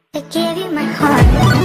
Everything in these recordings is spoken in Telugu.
I gave you my heart.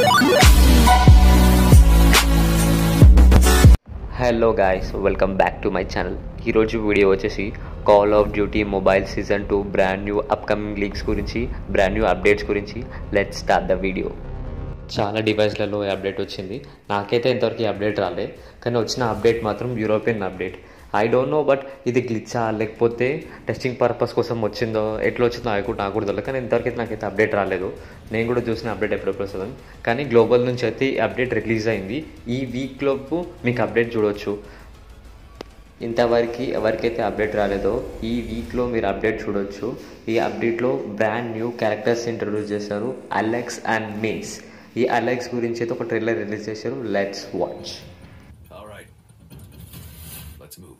Hello guys welcome back to my channel ఈరోజు వీడియో వచ్చేసి call of duty mobile season two brand new upcoming leagues గురించి బ్రాండ్ న్యూ అప్డేట్స్ గురించి లెట్ స్టార్ట్ ద వీడియో చాలా డివైస్లలో ఈ అప్డేట్ వచ్చింది నాకైతే ఇంతవరకు ఈ అప్డేట్ రాలే కానీ వచ్చిన అప్డేట్ మాత్రం European update I don't know but ఇది గ్లిచ్చా లేకపోతే టెస్టింగ్ పర్పస్ కోసం వచ్చిందో ఎట్లా వచ్చిందో నాకు కూడా నాకు కూడా తెలియదు కానీ ఇంతవరకు అయితే నాకైతే అప్డేట్ రాలేదు నేను కూడా చూసిన అప్డేట్ ఎప్పుడెప్పుడు వస్తుందని కానీ గ్లోబల్ నుంచి అయితే ఈ అప్డేట్ రిలీజ్ అయింది ఈ వీక్లోపు మీకు అప్డేట్ చూడొచ్చు ఇంతవరకు ఎవరికైతే అప్డేట్ రాలేదో ఈ వీక్లో మీరు అప్డేట్ చూడొచ్చు ఈ అప్డేట్లో బ్రాండ్ న్యూ క్యారెక్టర్స్ ఇంట్రడ్యూస్ చేశారు అలెక్స్ అండ్ మేస్ ఈ అలెక్స్ గురించి అయితే ఒక ట్రైలర్ రిలీజ్ చేశారు let's watch All right. Let's move.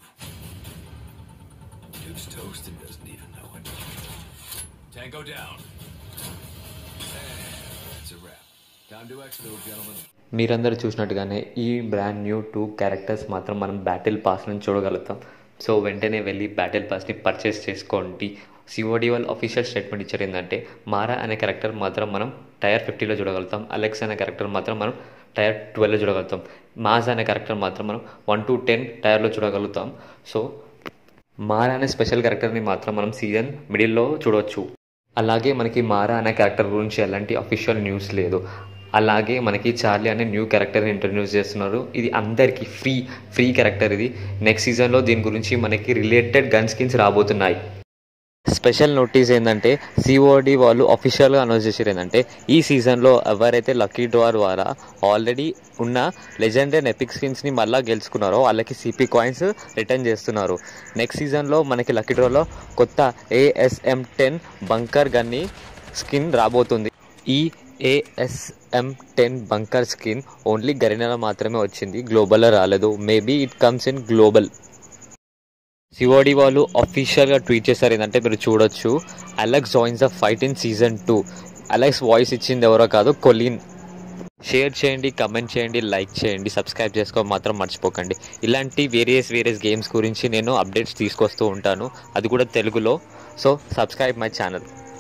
Dude's toast and doesn't even know it. Tango down. And that's a wrap. Time to exfil, gentlemen. మీరందరూ చూసినట్టుగానే ఈ బ్రాండ్ న్యూ టూ క్యారెక్టర్స్ మాత్రం మనం బ్యాటిల్ పాస్ నుంచి చూడగలుగుతాం సో వెంటనే వెళ్ళి బ్యాటిల్ పాస్ని పర్చేస్ చేసుకోండి సిఓడి వాళ్ళు అఫీషియల్ స్టేట్మెంట్ ఇచ్చారు ఏంటంటే మారా అనే క్యారెక్టర్ మాత్రం మనం టైర్ ఫిఫ్టీలో చూడగలుగుతాం అలెక్స్ అనే క్యారెక్టర్ మాత్రం మనం టైర్ ట్వెల్వ్లో చూడగలుగుతాం మాజ్ అనే క్యారెక్టర్ మాత్రం మనం వన్ టు టెన్ టైర్లో చూడగలుగుతాం సో మారా అనే స్పెషల్ క్యారెక్టర్ని మాత్రం మనం సీజన్ మిడిల్లో చూడవచ్చు అలాగే మనకి మారా అనే క్యారెక్టర్ గురించి ఎలాంటి అఫీషియల్ న్యూస్ లేదు అలాగే మనకి చార్లీ అనే న్యూ క్యారెక్టర్ని ఇంట్రడ్యూస్ చేస్తున్నారు ఇది అందరికీ ఫ్రీ ఫ్రీ క్యారెక్టర్ ఇది నెక్స్ట్ సీజన్లో దీని గురించి మనకి రిలేటెడ్ గన్ స్కిన్స్ రాబోతున్నాయి స్పెషల్ నోటీస్ ఏంటంటే సిఓడి వాళ్ళు అఫీషియల్గా అనౌన్స్ చేసారు ఏంటంటే ఈ సీజన్లో ఎవరైతే లక్కీ డ్రా ద్వారా ఆల్రెడీ ఉన్న లెజెండ్ అండ్ ఎపిక్ స్కిన్స్ని మళ్ళీ గెలుచుకున్నారో వాళ్ళకి సిపి కాయిన్స్ రిటర్న్ చేస్తున్నారు నెక్స్ట్ సీజన్లో మనకి లక్కీ డ్రాలో కొత్త ఏఎస్ఎం టెన్ బంకర్ గన్ని స్కిన్ రాబోతుంది ఈ ASM ten bunker skin only గరినలో మాత్రమే వచ్చింది గ్లోబల్లో రాలేదు maybe it comes in global COD వాళ్ళు అఫీషియల్గా ట్వీట్ చేశారు ఏంటంటే మీరు చూడొచ్చు Alex joins the fight in season two Alex voice ఇచ్చింది ఎవరో కాదు కొలిన్ షేర్ చేయండి కమెంట్ చేయండి లైక్ చేయండి సబ్స్క్రైబ్ చేసుకో మాత్రం మర్చిపోకండి ఇలాంటి వేరియస్ వేరియస్ గేమ్స్ గురించి నేను అప్డేట్స్ తీసుకొస్తూ ఉంటాను అది కూడా తెలుగులో సో సబ్స్క్రైబ్ మై ఛానల్